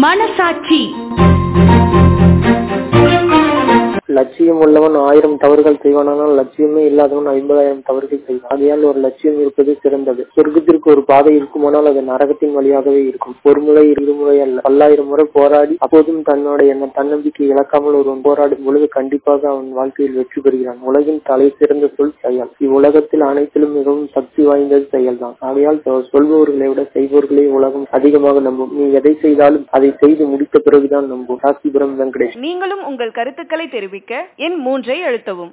மனசாட்சி லட்சியம் உள்ளவன் ஆயிரம் தவறுகள் செய்வானால் லட்சியமே இல்லாதவன் ஐம்பதாயிரம் தவறுகள் செய்வான் ஆகையால் ஒரு லட்சியம் இருப்பது சிறந்தது சொர்க்கத்திற்கு ஒரு பாதை இருக்குமானால் அது நரகத்தின் வழியாகவே இருக்கும் ஒரு முறை இருமுறை அல்ல பல்லாயிரம் முறை போராடி அப்போதும் தன்னுடைய என்ன தன்னம்பிக்கை இழக்காமல் ஒருவன் போராடும் பொழுது கண்டிப்பாக அவன் வாழ்க்கையில் வெற்றி பெறுகிறான் உலகின் தலை சிறந்த சொல் செயல் இவ்வுலகத்தில் அனைத்திலும் மிகவும் சக்தி வாய்ந்தது செயல்தான் ஆகையால் சொ- சொல்பவர்களை விட செய்பவர்களே உலகம் அதிகமாக நம்பும் நீ எதை செய்தாலும் அதை செய்து முடித்த பிறகுதான் நம்பும் ராசிபுரம் வெங்கடேஷ் நீங்களும் உங்கள் கருத்துக்களை தெரிவிக்க எண் மூன்றை அழுத்தவும்